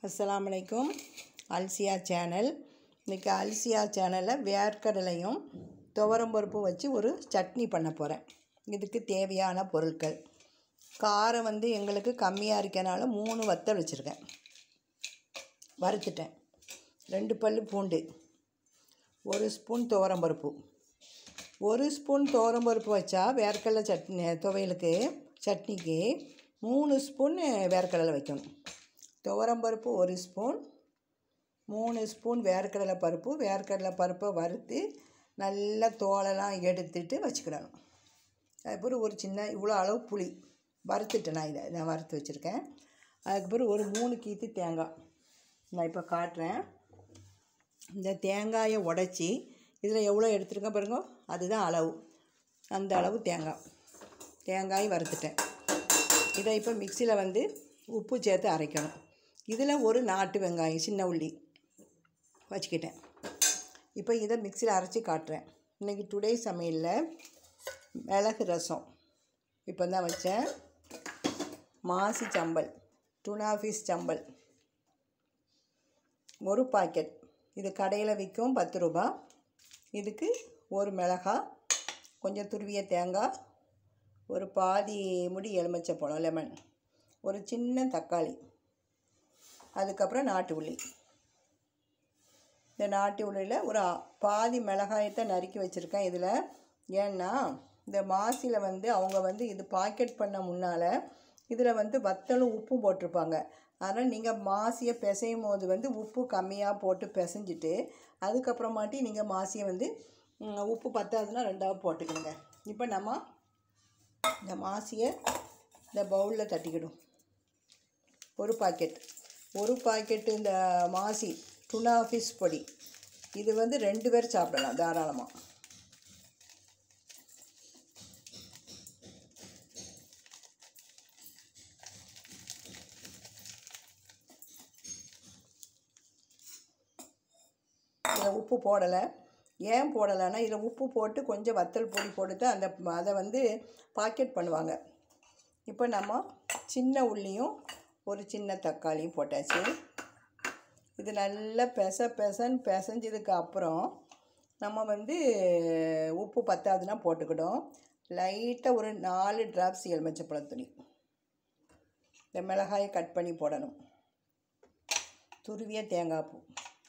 அஸ்ஸலாமு அலைக்கும் அல்சியா சேனல் இன்றைக்கி அல்சியா சேனலில் வேர்க்கடலையும் துவரம்பருப்பும் வச்சு ஒரு சட்னி பண்ண போகிறேன் இதுக்கு தேவையான பொருட்கள் காரம் வந்து எங்களுக்கு கம்மியாக இருக்கனால மூணு வத்தல் வச்சுருக்கேன் வறுத்துட்டேன் ரெண்டு பல் பூண்டு ஒரு ஸ்பூன் துவரம்பருப்பு ஒரு ஸ்பூன் துவரம்பருப்பு வச்சா வேர்க்கடலை சட்னி துவையலுக்கு சட்னிக்கு மூணு ஸ்பூன் வேர்க்கடலை வைக்கணும் துவரம்பருப்பு ஒரு ஸ்பூன் மூணு ஸ்பூன் வேர்க்கடலை பருப்பு வேர்க்கடலை பருப்பை வறுத்து நல்லா தோலெல்லாம் எடுத்துட்டு வச்சுக்கிடணும் அதுக்கப்புறம் ஒரு சின்ன இவ்வளோ அளவு புளி வறுத்துட்டேன் நான் இதை நான் வறுத்து வச்சுருக்கேன் அதுக்கப்புறம் ஒரு மூணு கீத்து தேங்காய் நான் இப்போ காட்டுறேன் இந்த தேங்காயை உடச்சி இதில் எவ்வளோ எடுத்துருக்கேன் பாருங்க அதுதான் அளவு அந்த அளவு தேங்காய் தேங்காய் வறுத்துட்டேன் இதை இப்போ மிக்சியில் வந்து உப்பு சேர்த்து அரைக்கணும் இதில் ஒரு நாட்டு வெங்காயம் சின்ன உள்ளி வச்சுக்கிட்டேன் இப்போ இதை மிக்சியில் அரைச்சி காட்டுறேன் இன்றைக்கி டுடே சமையலில் மிளகு ரசம் இப்போ தான் வச்சேன் மாசி சம்பல் டுனா ஃபிஷ் சம்பல் ஒரு பாக்கெட் இது கடையில் விற்கும் பத்து ரூபா இதுக்கு ஒரு மிளகாய் கொஞ்சம் துருவிய தேங்காய் ஒரு பாதி முடி எலுமிச்சை பழம் லெமன் ஒரு சின்ன தக்காளி அதுக்கப்புறம் நாட்டு உள்ளி இந்த நாட்டு உள்ளியில் ஒரு பாதி மிளகாயத்தை நறுக்கி வச்சுருக்கேன் இதில் ஏன்னா இந்த மாசியில் வந்து அவங்க வந்து இது பாக்கெட் பண்ண முன்னால் இதில் வந்து வத்தலும் உப்பும் போட்டிருப்பாங்க அதனால் நீங்கள் மாசியை பிசையும் போது வந்து உப்பு கம்மியாக போட்டு பிசைஞ்சிட்டு அதுக்கப்புறமாட்டி நீங்கள் மாசியை வந்து உப்பு பத்தாதுன்னா ரெண்டாவது போட்டுக்கணுங்க இப்போ நம்ம இந்த மாசியை இந்த பவுலில் தட்டிக்கிடும் ஒரு பாக்கெட் ஒரு பாக்கெட்டு இந்த மாசி டுனா ஃபிஷ் பொடி இது வந்து ரெண்டு பேர் சாப்பிடலாம் தாராளமாக இதில் உப்பு போடலை ஏன் போடலைன்னா இதில் உப்பு போட்டு கொஞ்சம் வத்தல் பொடி போட்டு அந்த அதை வந்து பாக்கெட் பண்ணுவாங்க இப்போ நம்ம சின்ன உள்ளியும் ஒரு சின்ன தக்காளியும் போட்டாச்சு இது நல்லா பெச பெசன்னு பிசைஞ்சதுக்கு அப்புறம் நம்ம வந்து உப்பு பத்தாதுன்னா போட்டுக்கிடும் லைட்டாக ஒரு நாலு ட்ராப்ஸ் எலுமிச்சப்பழம் துணி இந்த மிளகாயை கட் பண்ணி போடணும் துருவிய தேங்காய் பூ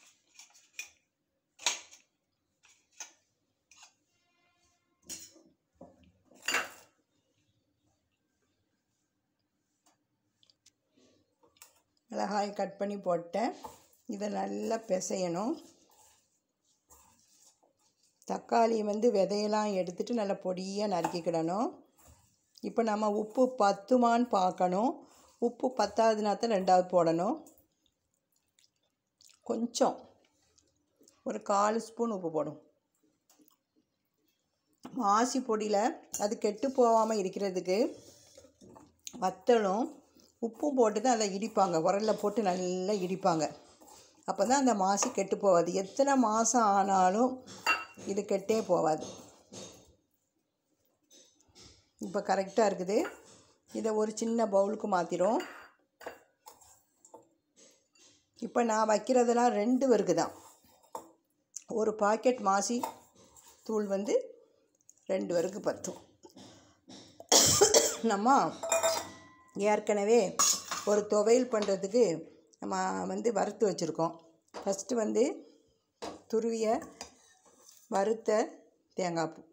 மிளகாய் கட் பண்ணி போட்டேன் இதை நல்லா பிசையணும் தக்காளி வந்து விதையெல்லாம் எடுத்துகிட்டு நல்லா பொடியாக நறுக்கிக்கிடணும் இப்போ நம்ம உப்பு பத்துமான்னு பார்க்கணும் உப்பு பத்தாவதுனா தான் ரெண்டாவது போடணும் கொஞ்சம் ஒரு கால் ஸ்பூன் உப்பு போடும் மாசி பொடியில் அது கெட்டு போகாமல் இருக்கிறதுக்கு வத்தலும் உப்பும் போட்டு தான் அதை இடிப்பாங்க உரலில் போட்டு நல்லா இடிப்பாங்க அப்போ தான் அந்த மாசி கெட்டு போகாது எத்தனை மாதம் ஆனாலும் இது கெட்டே போகாது இப்போ கரெக்டாக இருக்குது இதை ஒரு சின்ன பவுலுக்கு மாற்றிடும் இப்போ நான் வைக்கிறதெல்லாம் ரெண்டு பேருக்கு தான் ஒரு பாக்கெட் மாசி தூள் வந்து ரெண்டு பேருக்கு பத்தும் நம்ம ஏற்கனவே ஒரு துவையல் பண்ணுறதுக்கு நம்ம வந்து வறுத்து வச்சுருக்கோம் ஃபஸ்ட்டு வந்து துருவிய வறுத்த தேங்காய் பூ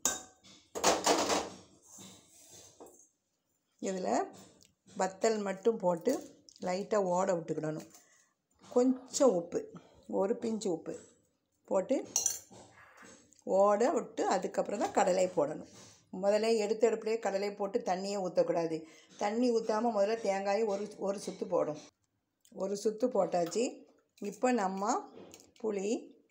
இதில் வத்தல் மட்டும் போட்டு லைட்டாக ஓட விட்டுக்கிடணும் கொஞ்சம் உப்பு ஒரு பிஞ்சு உப்பு போட்டு ஓட விட்டு அதுக்கப்புறம் தான் கடலை போடணும் முதல்ல எடுத்த அடுப்புலேயே கடலை போட்டு தண்ணியை ஊற்றக்கூடாது தண்ணி ஊற்றாமல் முதல்ல தேங்காயை ஒரு ஒரு சுற்று போடும் ஒரு சுற்று போட்டாச்சு இப்போ நம்ம புளி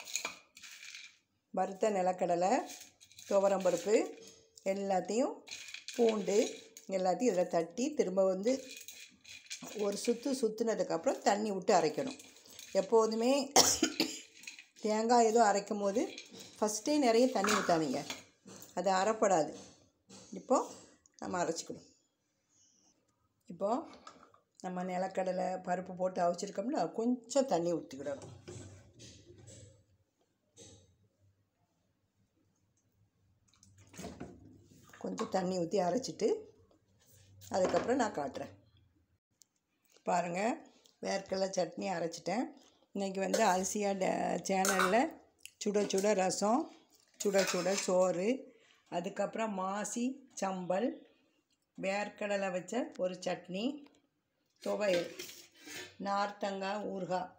வறுத்த நிலக்கடலை துவரம்பருப்பு எல்லாத்தையும் பூண்டு எல்லாத்தையும் இதில் தட்டி திரும்ப வந்து ஒரு சுற்று சுற்றுனதுக்கப்புறம் தண்ணி விட்டு அரைக்கணும் எப்போதுமே தேங்காய் எதுவும் அரைக்கும் போது ஃபஸ்ட்டே நிறைய தண்ணி ஊற்றாதீங்க அது அரைப்படாது இப்போது நம்ம அரைச்சிக்கணும் இப்போது நம்ம நிலக்கடலை பருப்பு போட்டு அவிச்சிருக்கோம்ல கொஞ்சம் தண்ணி ஊற்றிக்கிடணும் கொஞ்சம் தண்ணி ஊற்றி அரைச்சிட்டு அதுக்கப்புறம் நான் காட்டுறேன் பாருங்கள் வேர்க்கடலை சட்னி அரைச்சிட்டேன் இன்றைக்கி வந்து அரிசியா டே சேனலில் சுட சுட ரசம் சுட சுட சோறு அதுக்கப்புறம் மாசி சம்பல் வேர்க்கடலை வச்ச ஒரு சட்னி துவையல் நார்த்தங்காய் ஊறுகாய்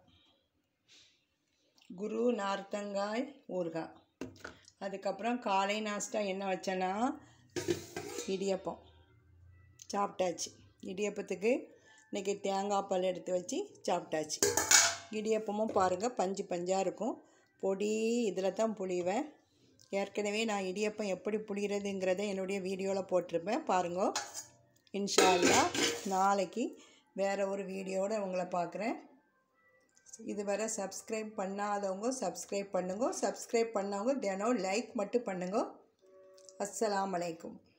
குரு நார்த்தங்காய் ஊறுகாய் அதுக்கப்புறம் காலை நாஸ்டா என்ன வச்சேன்னா இடியப்பம் சாப்பிட்டாச்சு இடியப்பத்துக்கு இன்றைக்கி தேங்காய் பால் எடுத்து வச்சு சாப்பிட்டாச்சு இடியப்பமும் பாருங்கள் பஞ்சு பஞ்சாக இருக்கும் பொடி இதில் தான் புளிவேன் ஏற்கனவே நான் இடியப்பம் எப்படி புளிகிறதுங்கிறத என்னுடைய வீடியோவில் போட்டிருப்பேன் பாருங்க இன்ஷா அல்லாஹ் நாளைக்கு வேறு ஒரு வீடியோவில் உங்களை பார்க்குறேன் இதுவரை சப்ஸ்கிரைப் பண்ணாதவங்க சப்ஸ்கிரைப் பண்ணுங்க சப்ஸ்கிரைப் பண்ணவங்க தினம் லைக் மட்டும் பண்ணுங்க அஸ்ஸலாமு அலைக்கும்